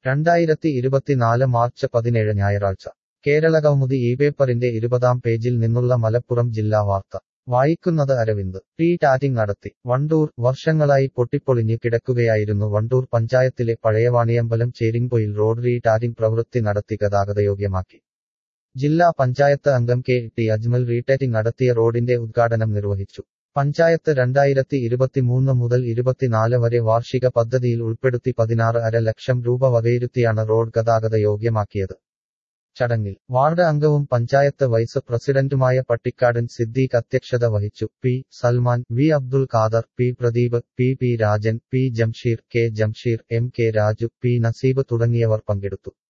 രണ്ടായിരത്തി ഇരുപത്തിനാല് മാർച്ച് പതിനേഴ് ഞായറാഴ്ച കേരളകൗമുദി ഈ പേപ്പറിന്റെ ഇരുപതാം പേജിൽ നിന്നുള്ള മലപ്പുറം ജില്ലാ വാർത്ത വായിക്കുന്നത് അരവിന്ദ് ടീ ടാറ്റിംഗ് നടത്തി വണ്ടൂർ വർഷങ്ങളായി പൊട്ടിപ്പൊളിഞ്ഞ് കിടക്കുകയായിരുന്നു വണ്ടൂർ പഞ്ചായത്തിലെ Pazhayavaniyambalam Cheringpoyil road re tarring പ്രവൃത്തി നടത്തി ഗതാഗതയോഗ്യമാക്കി ജില്ലാ പഞ്ചായത്ത് അംഗം കെ ടി അജ്മൽ റീടാറ്റിംഗ് നടത്തിയ റോഡിന്റെ ഉദ്ഘാടനം നിർവഹിച്ചു പഞ്ചായത്ത് രണ്ടായിരത്തി ഇരുപത്തിമൂന്ന് മുതൽ ഇരുപത്തിനാല് വരെ വാർഷിക പദ്ധതിയിൽ ഉൾപ്പെടുത്തി പതിനാറ് അര ലക്ഷം രൂപ വകയിരുത്തിയാണ് റോഡ് ഗതാഗത യോഗ്യമാക്കിയത് ചടങ്ങിൽ വാർഡ് അംഗവും പഞ്ചായത്ത് വൈസ് പ്രസിഡന്റുമായ പട്ടിക്കാടൻ സിദ്ദീഖ് അധ്യക്ഷത വഹിച്ചു P Salman V Abdul Khader P Pradeep P P Rajan P Jamsheer K Jamsheer M K Raju P Naseeb തുടങ്ങിയവർ പങ്കെടുത്തു